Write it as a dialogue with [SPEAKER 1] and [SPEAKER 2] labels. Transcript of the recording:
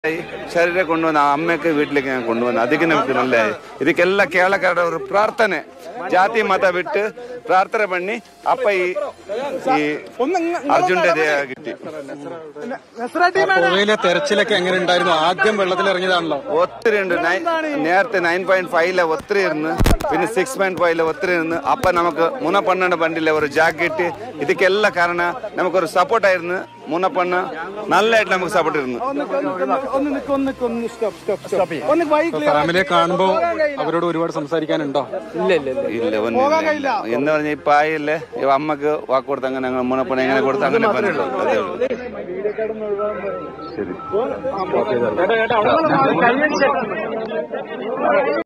[SPEAKER 1] ശരീരം കൊണ്ടുവന്ന ആ അമ്മയൊക്കെ വീട്ടിലേക്ക് ഞാൻ കൊണ്ടുവന്നു അതിക്ക് നമുക്ക് നല്ലതായി ಇದಕ್ಕೆಲ್ಲ ಕೇರಳക്കാരുടെ ഒരു പ്രാർത്ഥന ജാതി മത വിട്ട് പ്രാർത്ഥന പണി അപ്പ ഈ ഈ അർജുന്റെ ദേഹ കിട്ടി
[SPEAKER 2] പുഴയിലെ തെരച്ചിലൊക്കെ എങ്ങനെ ഉണ്ടായിരുന്നു ആദ്യം വെള്ളത്തിൽ ഇറങ്ങിയതാണല്ലോ
[SPEAKER 1] ഒത്തിരി ഉണ്ട് നൈ- നേരത്തെ നയൻ പോയിന്റ് ഫൈവിലെ ഒത്തിരി ഇരുന്ന് പിന്നെ സിക്സ് പോയിന്റ് ഫൈവിലെ ഒത്തിരി ഇരുന്ന് അപ്പൊ നമുക്ക് മൂന്ന പണ്ണയുടെ ബണ്ടിലെ ഒരു ജാക്കറ്റ് ಇದಕ್ಕೆಲ್ಲ ಕಾರಣ നമുക്കൊരു സപ്പോർട്ടായിരുന്നു മൂന്നപ്പണ്ണ് നല്ലതായിട്ട് നമുക്ക് സപ്പോർട്ട് ഇരുന്നു
[SPEAKER 2] ഫാമിലിയെ കാണുമ്പോ അവരോട് ഒരുപാട് സംസാരിക്കാനുണ്ടോ
[SPEAKER 1] ഇല്ല ഒന്നുമില്ല എന്ന് പറഞ്ഞ ഇപ്പൊ ആയില്ലേ ഇവ അമ്മക്ക് വാക്ക് കൊടുത്ത് അങ്ങനെ ഞങ്ങൾ മൂന്നപ്പണ്ണ എങ്ങനെ കൊടുത്ത് അങ്ങനെ പറഞ്ഞിട്ടുള്ളൂ അതേ ഉള്ളൂ